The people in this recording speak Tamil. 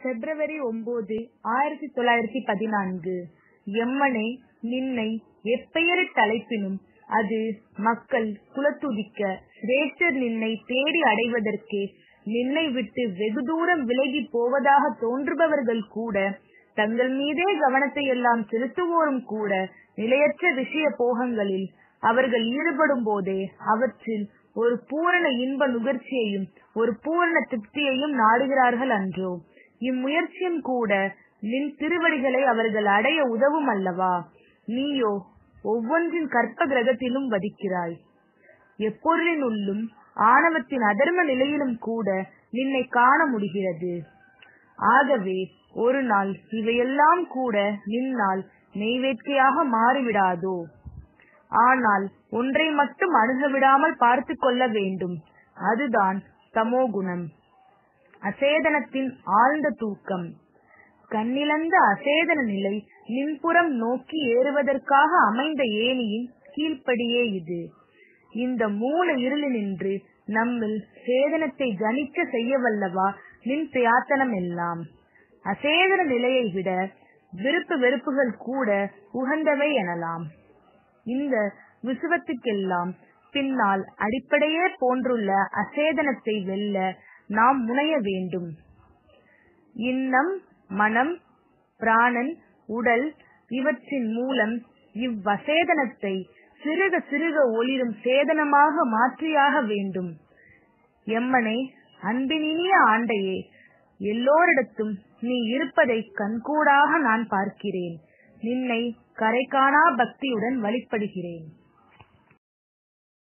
பிப்ரவரி ஒன்பது ஆயிரத்தி தொள்ளாயிரத்தி பதினான்கு எம்மனே நின்னை எப்பெயரிட் டழைப்பினும் அது மக்கள் குலத்துதிக்க சிரேஷ்டர் நின்னை தேடி அடைவதற்கே நின்னை விட்டு வெகு தூரம் விலகிப் போவதாகத் தோன்றுபவர்கள் கூட தங்கள் மீதே கவனத்தையெல்லாம் செலுத்துவோரும் கூட நிலையற்ற விஷய போகங்களில் அவர்கள் ஈடுபடும் போதே அவற்றில் ஒரு பூரண இன்ப நுகர்ச்சியையும் ஒரு பூரண திருப்தியையும் நாடுகிறார்கள் அன்றோ இம்முயற்சியும் கூட நின் திருவடிகளை அவர்கள் அடைய உதவும் அல்லவா நீயோ ஒவ்வொன்றின் கற்ப கிரகத்திலும் வதிக்கிறாய் எப்பொருளின் உள்ளும் ஆணவத்தின் அதர்ம நிலையிலும் கூட நின்னை காண முடிகிறது ஆகவே ஒரு நாள் இவையெல்லாம் கூட நின்னால் நெய்வேட்கையாக மாறிவிடாதோ ஆனால் ஒன்றை மட்டும் அணுக விடாமல் பார்த்து கொள்ள வேண்டும் அதுதான் தமோகுணம் அசேதனத்தின் ஆழ்ந்த தூக்கம் கண்ணிழந்த அசேதன நிலை நின்புறம் நோக்கி ஏறுவதற்காக அமைந்த ஏணியின் கீழ்ப்படியே இது இந்த மூல இருளினின்று நம்மில் சேதனத்தை ஜனிக்க செய்யவல்லவா நின் பிரயாத்தனம் எல்லாம் அசேதன நிலையை விட விருப்பு வெறுப்புகள் கூட உகந்தவை எனலாம் இந்த விசுவத்துக்கெல்லாம் பின்னால் அடிப்படையே போன்றுள்ள அசேதனத்தை வெல்ல நாம் முனைய வேண்டும் இன்னம் மனம் பிராணன் உடல் இவற்றின் மூலம் இவ்வசேதனத்தை சிறுக சிறுக ஒளிரும் சேதனமாக மாற்றியாக வேண்டும் எம்மனே அன்பினிய ஆண்டையே எல்லோரிடத்தும் நீ இருப்பதை கண்கூடாக நான் பார்க்கிறேன் நின்னை கரைகாணா பக்தியுடன் வழிபடுகிறேன்